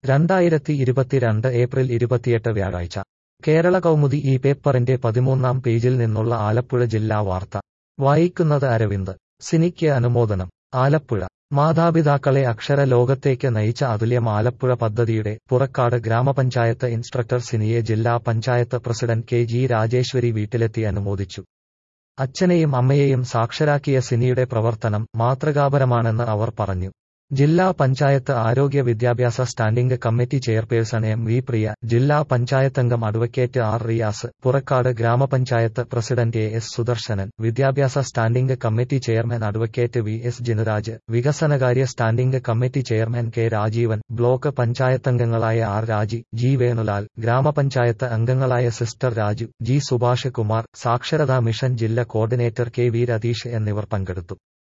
രണ്ടായിരത്തി ഇരുപത്തിരണ്ട് ഏപ്രിൽ ഇരുപത്തിയെട്ട് വ്യാഴാഴ്ച കേരള കൗമുദി ഈ പേപ്പറിന്റെ പതിമൂന്നാം പേജിൽ നിന്നുള്ള ആലപ്പുഴ ജില്ലാ വാർത്ത വായിക്കുന്നത് അരവിന്ദ് സിനിക്ക് അനുമോദനം ആലപ്പുഴ മാതാപിതാക്കളെ അക്ഷര ലോകത്തേക്ക് നയിച്ച അതുല്യം ആലപ്പുഴ പദ്ധതിയുടെ പുറക്കാട് ഗ്രാമപഞ്ചായത്ത് ഇൻസ്ട്രക്ടർ സിനിയെ ജില്ലാ panchayat president K G Rajeshwari വീട്ടിലെത്തി അനുമോദിച്ചു അച്ഛനെയും അമ്മയെയും സാക്ഷരാക്കിയ സിനിയുടെ പ്രവർത്തനം മാതൃകാപരമാണെന്ന് അവർ പറഞ്ഞു ജില്ലാ പഞ്ചായത്ത് ആരോഗ്യ വിദ്യാഭ്യാസ standing committee chairperson M V Priya ജില്ലാ പഞ്ചായത്തംഗം അഡ്വക്കേറ്റ് ആർ റിയാസ് പുറക്കാട് ഗ്രാമപഞ്ചായത്ത് പ്രസിഡന്റ് എ എസ് സുദർശനൻ വിദ്യാഭ്യാസ standing committee chairman advocate V S Jinuraj വികസനകാര്യ standing committee chairman K Rajeevan block പഞ്ചായത്തംഗങ്ങളായ ആർ രാജി ജി വേണുലാൽ ഗ്രാമപഞ്ചായത്ത് അംഗങ്ങളായ സിസ്റ്റർ രാജു ജി സുഭാഷ് കുമാർ സാക്ഷരതാ മിഷൻ ജില്ലാ കോർഡിനേറ്റർ കെ വി രതീഷ് എന്നിവർ പങ്കെടുത്തു